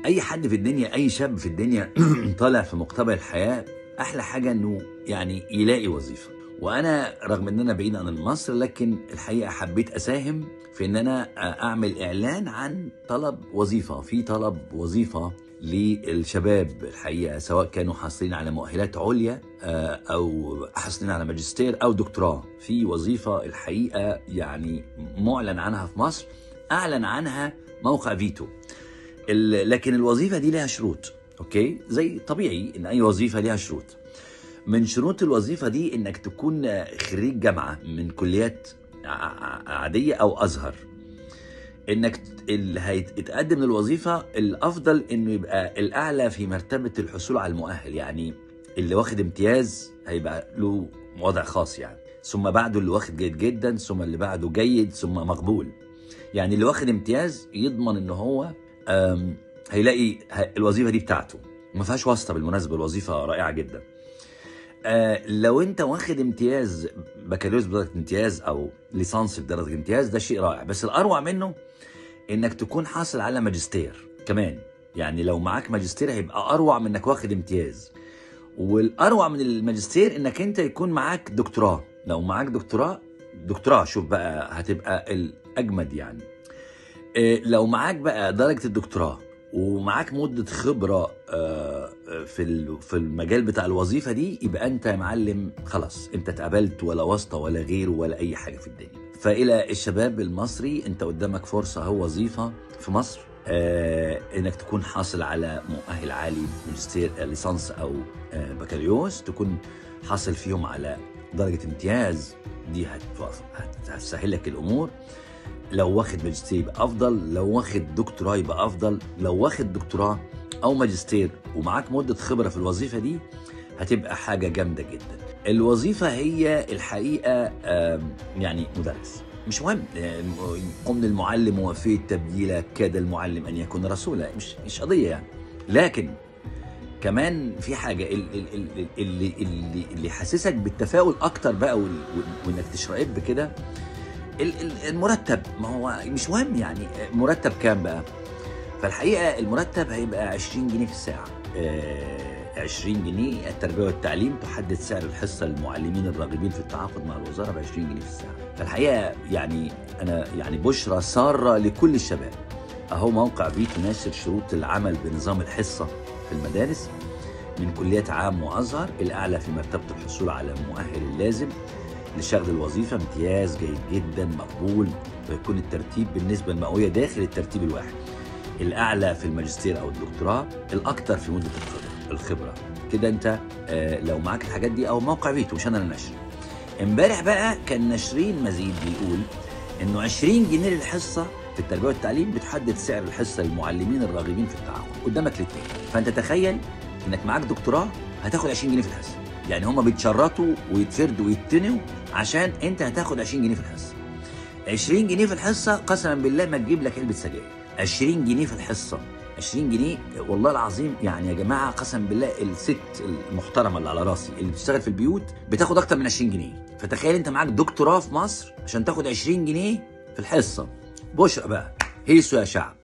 اي حد في الدنيا اي شاب في الدنيا طالع في مقتبل الحياه احلى حاجه انه يعني يلاقي وظيفه وانا رغم ان انا بعيد عن مصر لكن الحقيقه حبيت اساهم في ان انا اعمل اعلان عن طلب وظيفه في طلب وظيفه للشباب الحقيقه سواء كانوا حاصلين على مؤهلات عليا آه، او حاصلين على ماجستير او دكتوراه في وظيفه الحقيقه يعني معلن عنها في مصر اعلن عنها موقع فيتو ال- لكن الوظيفه دي لها شروط اوكي زي طبيعي ان اي وظيفه لها شروط من شروط الوظيفه دي انك تكون خريج جامعه من كليات ع- ع- عاديه او ازهر انك ت- اللي هيتقدم للوظيفه الافضل انه يبقى الاعلى في مرتبه الحصول على المؤهل يعني اللي واخد امتياز هيبقى له وضع خاص يعني ثم بعده اللي واخد جيد جدا ثم اللي بعده جيد ثم مقبول يعني اللي واخد امتياز يضمن ان هو أم، هيلاقي ه- الوظيفه دي بتاعته ما فيهاش واسطه بالمناسبه الوظيفه رائعه جدا آه لو انت واخد امتياز بكالوريوس بدرجه امتياز او ليسانس بدرجه امتياز ده شيء رائع بس الاروع منه انك تكون حاصل على ماجستير كمان يعني لو معاك ماجستير هيبقى اروع من انك واخد امتياز والاروع من الماجستير انك انت يكون معاك دكتوراه لو معاك دكتوراه دكتوراه شوف بقى هتبقى الاجمد يعني إيه، لو معاك بقى درجه الدكتوراه ومعاك مده خبره آه، آه، في ال- في المجال بتاع الوظيفه دي يبقى انت يا معلم خلاص انت اتقبلت ولا واسطه ولا غيره ولا اي حاجه في الدنيا فالى الشباب المصري انت قدامك فرصه هو وظيفه في مصر آه انك تكون حاصل على مؤهل عالي ماجستير آه، ليسانس او آه بكالوريوس تكون حاصل فيهم على درجه امتياز دي هتوف- هت- هتسهل لك الامور لو واخد ماجستير يبقى افضل لو واخد دكتوراه يبقى افضل لو واخد دكتوراه او ماجستير ومعاك مده خبره في الوظيفه دي هتبقى حاجه جامده جدا الوظيفه هي الحقيقه آم، يعني مدرس مش مهم آم، قمن المعلم وفي التبديل كاد المعلم ان يكون رسولا مش مش قضيه يعني لكن كمان في حاجه ال- ال- ال- اللي اللي اللي حاسسك بالتفاؤل اكتر بقى وال- وال- وانك تشرب كده ال- ال- المرتب ما هو مش مهم يعني مرتب كام بقى فالحقيقه المرتب هيبقى 20 جنيه في الساعه آه، 20 جنيه التربيه والتعليم تحدد سعر الحصه للمعلمين الراغبين في التعاقد مع الوزاره ب 20 جنيه في الساعه فالحقيقه يعني انا يعني بشرى ساره لكل الشباب اهو موقع فيتو ناشر شروط العمل بنظام الحصه في المدارس من كليات عام وازهر الاعلى في مرتبه الحصول على المؤهل اللازم لشغل الوظيفه امتياز جيد جدا مقبول ويكون الترتيب بالنسبه المئويه داخل الترتيب الواحد الاعلى في الماجستير او الدكتوراه الاكثر في مده الخبره الخبره كده انت آه، لو معاك الحاجات دي او موقع فيتو مش انا اللي نشر امبارح بقى كان ناشرين مزيد بيقول انه 20 جنيه للحصه في التربيه والتعليم بتحدد سعر الحصه للمعلمين الراغبين في التعاقد قدامك الاثنين فانت تخيل انك معاك دكتوراه هتاخد 20 جنيه في الحصه يعني هم بيتشرطوا ويتفردوا ويتنوا عشان انت هتاخد 20 جنيه في الحصه 20 جنيه في الحصه قسما بالله ما تجيب لك علبه سجاير 20 جنيه في الحصه 20 جنيه والله العظيم يعني يا جماعه قسما بالله الست المحترمه اللي على راسي اللي بتشتغل في البيوت بتاخد اكتر من 20 جنيه فتخيل انت معاك دكتوراه في مصر عشان تاخد 20 جنيه في الحصه بشرى بقى هيسوا يا شعب